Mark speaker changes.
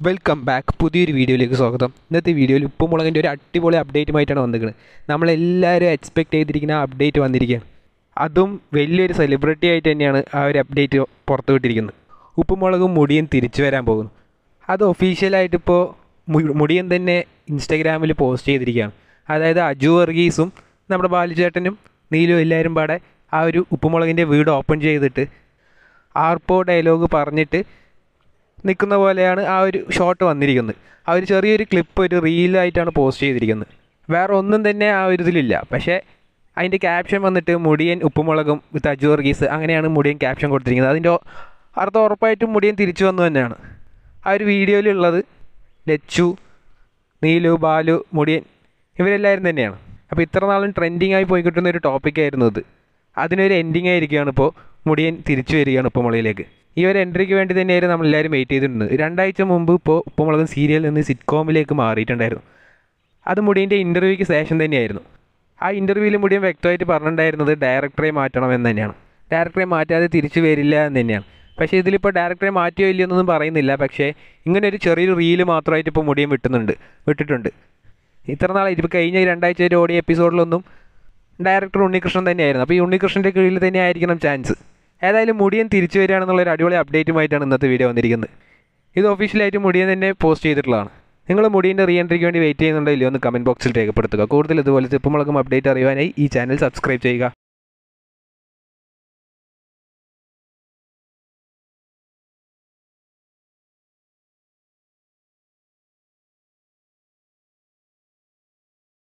Speaker 1: welcome back പുതിയൊരു വീഡിയോയിലേക്ക് സ്വാഗതം ഇന്നത്തെ വീഡിയോയിൽ ഉപ്പുമുളകിൻ്റെ ഒരു അടിപൊളി അപ്ഡേറ്റുമായിട്ടാണ് വന്നിരിക്കുന്നത് നമ്മളെല്ലാവരും എക്സ്പെക്ട് ചെയ്തിരിക്കുന്ന ആ അപ്ഡേറ്റ് വന്നിരിക്കുകയാണ് അതും വലിയൊരു സെലിബ്രിറ്റി ആയിട്ട് തന്നെയാണ് ആ ഒരു അപ്ഡേറ്റ് പുറത്തുവിട്ടിരിക്കുന്നത് ഉപ്പുമുളകും മുടിയും തിരിച്ചു വരാൻ പോകുന്നു അത് ഒഫീഷ്യലായിട്ട് ഇപ്പോൾ മുടിയൻ തന്നെ ഇൻസ്റ്റാഗ്രാമിൽ പോസ്റ്റ് ചെയ്തിരിക്കുകയാണ് അതായത് അജു വർഗീസും നമ്മുടെ ബാലുചേട്ടനും നീലും എല്ലാവരും പാടെ ആ ഒരു ഉപ്പുമുളകിൻ്റെ വീട് ഓപ്പൺ ചെയ്തിട്ട് ആർപ്പോ ഡയലോഗ് പറഞ്ഞിട്ട് നിൽക്കുന്ന പോലെയാണ് ആ ഒരു ഷോട്ട് വന്നിരിക്കുന്നത് ആ ഒരു ചെറിയൊരു ക്ലിപ്പ് ഒരു റീലായിട്ടാണ് പോസ്റ്റ് ചെയ്തിരിക്കുന്നത് വേറെ ഒന്നും തന്നെ ആ ഒരു ഇതിലില്ല പക്ഷേ അതിൻ്റെ ക്യാപ്ഷൻ വന്നിട്ട് മുടിയൻ ഉപ്പുമുളകും വിത്ത് അജു വർഗീസ് അങ്ങനെയാണ് മുടിയൻ ക്യാപ്ഷൻ കൊടുത്തിരിക്കുന്നത് അതിൻ്റെ അർത്ഥം ഉറപ്പായിട്ടും മുടിയൻ തിരിച്ചു വന്നു തന്നെയാണ് ആ ഒരു വീഡിയോയിലുള്ളത് ലച്ചു നീലു ബാലു മുടിയൻ ഇവരെല്ലാവരും തന്നെയാണ് അപ്പോൾ ഇത്ര നാളും ട്രെൻഡിങ് ആയി പോയി കിട്ടുന്ന ഒരു ടോപ്പിക്കായിരുന്നു ഇത് അതിനൊരു എൻഡിങ് ആയിരിക്കുകയാണ് ഇപ്പോൾ മുടിയൻ തിരിച്ചു വരികയാണ് ഉപ്പുമുളകിലേക്ക് ഈ ഒരു എൻട്രിക്ക് വേണ്ടി തന്നെയായിരുന്നു നമ്മളെല്ലാവരും വെയിറ്റ് ചെയ്തിരുന്നത് രണ്ടാഴ്ച മുമ്പ് ഇപ്പോൾ ഉപ്പുമുളകൻ സീരിയലിൽ നിന്ന് സിറ്റ്കോമിലേക്ക് മാറിയിട്ടുണ്ടായിരുന്നു അത് മുടിയൻ്റെ ഇൻ്റർവ്യൂക്ക് ശേഷം തന്നെയായിരുന്നു ആ ഇൻ്റർവ്യൂവിൽ മുടിയൻ വ്യക്തമായിട്ട് പറഞ്ഞിട്ടുണ്ടായിരുന്നത് ഡയറക്ടറെ മാറ്റണം എന്ന് തന്നെയാണ് ഡയറക്ടറെ മാറ്റാതെ തിരിച്ചു വരില്ല എന്ന് തന്നെയാണ് പക്ഷേ ഇതിലിപ്പോൾ ഡയറക്ടറെ മാറ്റിയോ ഇല്ലയോ എന്നൊന്നും പറയുന്നില്ല പക്ഷേ ഇങ്ങനെ ഒരു ചെറിയൊരു റീല് മാത്രമായിട്ട് ഇപ്പോൾ മുടിയൻ വിട്ടുന്നുണ്ട് വിട്ടിട്ടുണ്ട് ഇത്ര നാളായിട്ട് ഇപ്പോൾ കഴിഞ്ഞ ഈ രണ്ടാഴ്ച ഒരു ഓടിയ എപ്പിസോഡിലൊന്നും ഡയറക്ടർ ഉണ്ണികൃഷ്ണൻ തന്നെയായിരുന്നു അപ്പോൾ ഈ ഉണ്ണികൃഷ്ണൻ്റെ കീഴിൽ തന്നെ ആയിരിക്കണം ചാൻസ് ഏതായാലും മുടിയൻ തിരിച്ചു വരികയാണെന്നുള്ള ഒരു അടിപൊളി അപ്ഡേറ്റുമായിട്ടാണ് ഇന്നത്തെ വീഡിയോ വന്നിരിക്കുന്നത് ഇത് ഒഫീഷ്യലായിട്ട് മുടിയൻ തന്നെ പോസ്റ്റ് ചെയ്തിട്ടുള്ളതാണ് നിങ്ങൾ മുടിയൻ്റെ റീ എൻട്രിക്ക് വേണ്ടി വെയിറ്റ് ചെയ്യുന്നുണ്ടോ ഇല്ലയോ എന്ന് കമൻറ്റ് ബോക്സിൽ രേഖപ്പെടുത്തുക കൂടുതൽ ഇതുപോലത്തെ ഉപ്പുമുളകും അപ്ഡേറ്റ് അറിയുവാനായി ഈ ചാനൽ സബ്സ്ക്രൈബ് ചെയ്യുക